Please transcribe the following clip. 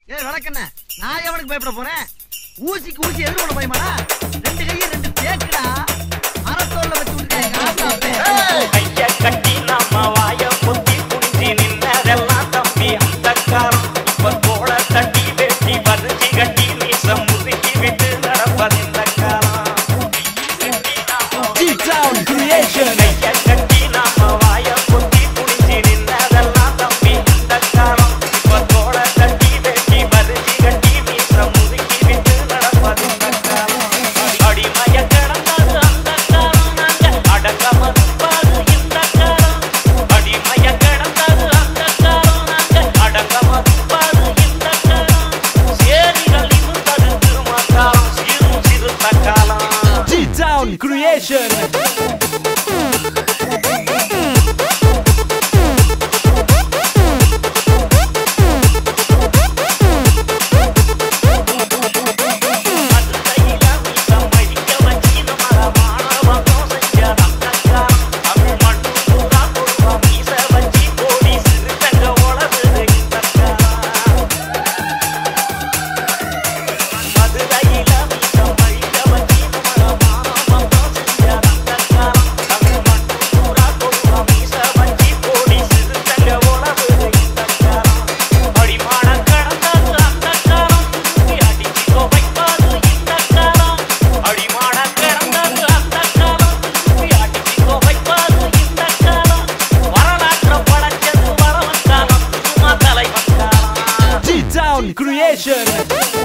ஏ வணக்கண்ண நான் எவனுக்கு பயப்பட போறேன் ஊசிக்கு ஊசி எதிர்கொள்ள பயமாடா ரெண்டு கையும் ரெண்டு தேக்குடா மரத்தோல்ல வச்சு விட்டுருக்கேன் ஆசாப்பே கைய கட்டி நாம வாய பொத்தி புடிச்சு நின்னதெல்லாம் தம்பி அந்த காலம் இப்ப தோள தட்டி வெட்டி வரிச்சு கட்டி மீச முறுக்கி விட்டு நடப்பது இந்த காலம் G-Town Creation கைய கட்டி நாம வாய பொத்தி புடிச்சு நின்னதெல்லாம் தம்பி அந்த காலம் இப்ப தோள தட்டி வெட்டி வரிச்சு கட்டி மீச முறுக்கி விட்டு நடப்பது இந்த காலம் அடிமைய கிடந்தது அந்த காலம் நாங்க அடங்காம இருப்பாது இந்த காலம் அடிமைய கிடந்தது அந்த காலம் நாங்க அடங்காம இருப்பாது இந்த காலம் சேரிகள் இருந்தது திரும்ப காலம் சிறு சிறுத்த காலம் G-Town Creation அடிமான கடந்தது அந்த காலம் தூக்கி அடிச்சு துவைப்பது இந்த காலம் அடிமான கடந்தது அந்த காலம் தூக்கி அடிச்சு துவைப்பது இந்த காலம் வரலாற்ற படைச்சது வரவன் காலம் சும்மா தலைவன் காலம் G-Town Creation